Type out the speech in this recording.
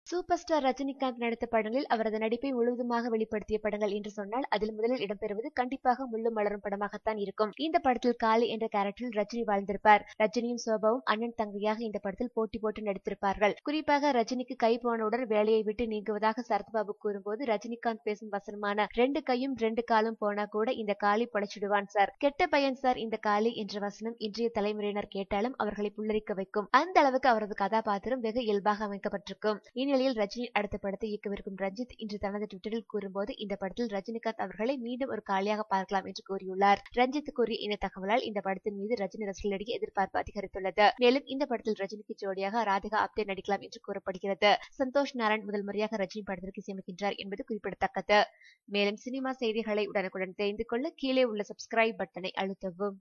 super star Rajinikanth நடித்த படங்களில் அவரது நடிப்பை முழுவதுமாக வெளிப்படுத்திய படங்கள் என்று சொன்னால் அதில் முதலில் இடம்பெறுவது கண்டிப்பாக முள்ளும் மலரும் படமாகத்தான் இருக்கும் இந்த படத்தில் காளி என்ற கேரக்டரில் ரஜினி வாழ்ந்திருப்பார் ரஜினியும் சோபாவும் அண்ணன் தங்கையாக இந்த படத்தில் போட்டி போட்டு நடித்திருப்பார்கள் குறிப்பாக ரஜினிக்கு கை போனவுடன் வேலையை விட்டு நீங்குவதாக சரத்பாபு கூறும்போது ரஜினிகாந்த் பேசும் வசனமான ரெண்டு கையும் ரெண்டு காலும் போனா கூட இந்த காளி படைச்சிடுவான் சார் கெட்ட பையன் சார் இந்த காளி என்ற வசனம் இன்றைய தலைமுறையினர் கேட்டாலும் அவர்களை புல்லரிக்க வைக்கும் அந்த அளவுக்கு அவரது கதாபாத்திரம் வெகு இயல்பாக அமைக்கப்பட்டிருக்கும் இந்நிலையில் ரஜினி அடுத்த படத்தை இயக்கவிருக்கும் ரஞ்சித் இன்று தனது ட்விட்டரில் கூறும்போது இந்த படத்தில் ரஜினிகாந்த் அவர்களை மீண்டும் ஒரு காளியாக பார்க்கலாம் என்று கூறியுள்ளார் ரஞ்சித் கூறிய இந்த தகவலால் இந்த படத்தின் மீது ரஜினி ரசிகர்களிடையே எதிர்பார்ப்பு அதிகரித்துள்ளது மேலும் இந்த படத்தில் ரஜினிக்கு ஜோடியாக ராதிகா ஆப்தே நடிக்கலாம் என்று கூறப்படுகிறது சந்தோஷ் நாராயண் முதல் முறையாக ரஜினி படத்திற்கு இசையமைக்கின்றார் என்பது குறிப்பிடத்தக்கது மேலும் சினிமா செய்திகளை உடனுக்குடன் தெரிந்து கொள்ள கீழே உள்ள சப்ஸ்கிரைப் பட்டனை அழுத்தவும்